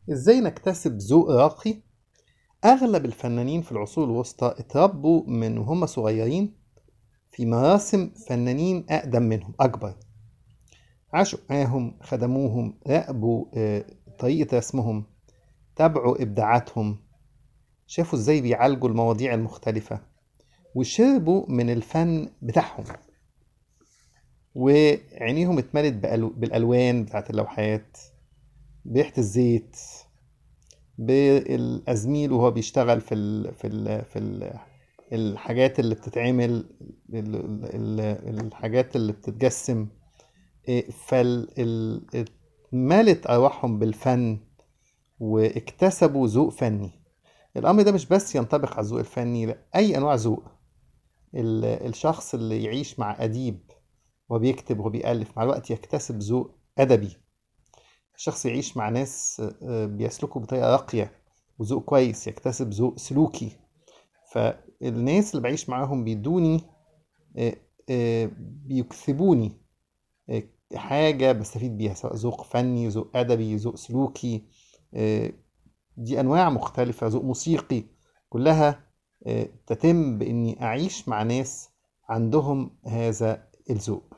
ازاي نكتسب ذوق راقي اغلب الفنانين في العصور الوسطى اتربوا من وهم صغيرين في مراسم فنانين اقدم منهم اكبر عاشوا معاهم خدموهم راقبوا آه، طريقة رسمهم تابعوا ابداعاتهم شافوا ازاي بيعالجوا المواضيع المختلفة وشربوا من الفن بتاعهم وعينيهم اتملت بألو- بالالوان بتاعت اللوحات بريحة الزيت بالازميل وهو بيشتغل في ال في ال في ال الحاجات اللي بتتعمل ال- ال- ال- الحاجات اللي بتتجسم إيه، فال ال- مالت ارواحهم بالفن واكتسبوا ذوق فني الامر ده مش بس ينطبق على الذوق الفني لا اي انواع ذوق ال- الشخص اللي يعيش مع اديب وبيكتب وبيألف مع الوقت يكتسب ذوق ادبي الشخص يعيش مع ناس آه، بيسلكوا بطريقة راقية وذوق كويس يكتسب ذوق سلوكي فالناس اللي بعيش معاهم بيدوني آه، آه، بيكسبوني آه، حاجة بستفيد بيها سواء ذوق فني ذوق أدبي ذوق سلوكي آه، دي أنواع مختلفة ذوق موسيقي كلها آه، تتم بإني أعيش مع ناس عندهم هذا الذوق